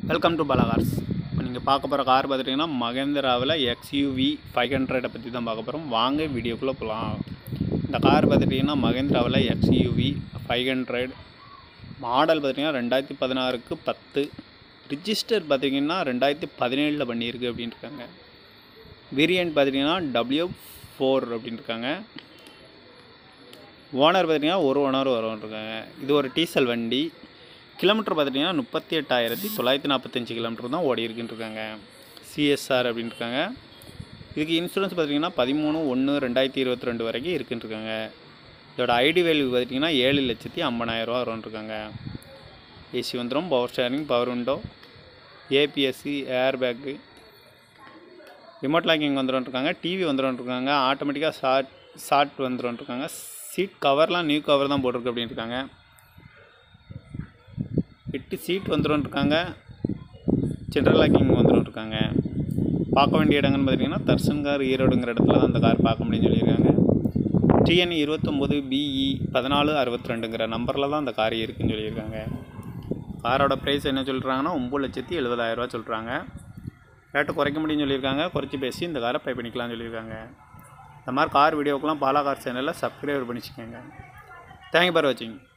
welcome to Bala cars இப்போ நீங்கள் பார்க்க போகிற கார் பார்த்துட்டிங்கன்னா மகேந்திராவில் எக்ஸ்யூவி ஃபைவ் ஹண்ட்ரடை பற்றி தான் பார்க்க போகிறோம் வாங்க வீடியோக்குள்ளே போகலாம் இந்த கார் பார்த்துட்டிங்கன்னா மகேந்திராவில் எக்ஸ்யூவி ஃபைவ் ஹண்ட்ரட் மாடல் பார்த்திங்கன்னா ரெண்டாயிரத்தி பதினாறுக்கு பத்து ரிஜிஸ்டர் பார்த்திங்கன்னா ரெண்டாயிரத்தி பதினேழில் பண்ணியிருக்கு அப்படின்னு இருக்காங்க வேரியன்ட் பார்த்திங்கன்னா டபிள்யூ ஃபோர் அப்படின்னு இருக்காங்க ஓனர் பார்த்திங்கன்னா ஒரு ஓனர் வரும்னு இருக்காங்க இது ஒரு டீசல் வண்டி கிலோமீட்டர் பார்த்துட்டிங்கன்னா முப்பத்தி எட்டாயிரத்தி தொள்ளாயிரத்தி நாற்பத்தஞ்சு கிலோமீட்டர் தான் ஓடி இருக்குன்னு இருக்காங்க சிஎஸ்ஆர் அப்படின்னு இருக்காங்க இதுக்கு இன்சூரன்ஸ் பார்த்திங்கன்னா பதிமூணு ஒன்று ரெண்டாயிரத்தி இருபத்தி ரெண்டு வரைக்கும் இருக்குன்னு இருக்காங்க இதோட ஐடி வேல்யூ பார்த்திங்கன்னா ஏழு லட்சத்தி ஐம்பதாயிரரூவா வரும்னு இருக்காங்க ஏசி வந்துடும் பவர் ஸ்டேரிங் பவர் விண்டோ ஏபிஎஸ்சி ஏர் பேக்கு ரிமோட் லாக்கிங் வந்துடும் இருக்காங்க டிவி வந்துடும் இருக்காங்க ஆட்டோமேட்டிக்காக ஷார்ட் ஷார்ட் வந்துடும் இருக்காங்க சீட் கவர்லாம் நியூ கவர் தான் போட்டிருக்கு அப்படின்னு இருக்காங்க எட்டு சீட் வந்துடும் இருக்காங்க ஜென்ரல் லாக்கிங் வந்துடும் இருக்காங்க பார்க்க வேண்டிய இடங்கள்னு பார்த்தீங்கன்னா தர்சன்கார் ஈரோடுங்கிற இடத்துல தான் அந்த கார் பார்க்க முடியும்னு சொல்லியிருக்காங்க டிஎன் இருபத்தொம்போது பிஇ பதினாலு அறுபத்தி ரெண்டுங்கிற நம்பரில் தான் அந்த கார் இருக்குன்னு சொல்லியிருக்காங்க காரோட ப்ரைஸ் என்ன சொல்கிறாங்கன்னா ஒம்பது லட்சத்தி எழுபதாயிரரூவா சொல்கிறாங்க ரேட்டு குறைக்க முடியும்னு சொல்லியிருக்காங்க குறைச்சி பேசி இந்த காரை பை பண்ணிக்கலாம்னு சொல்லியிருக்காங்க இந்த மாதிரி கார் வீடியோக்கெலாம் பாலா கார் சேனலில் சப்ஸ்கிரைபர் பண்ணிச்சுக்கோங்க தேங்க்யூ ஃபார் வாட்சிங்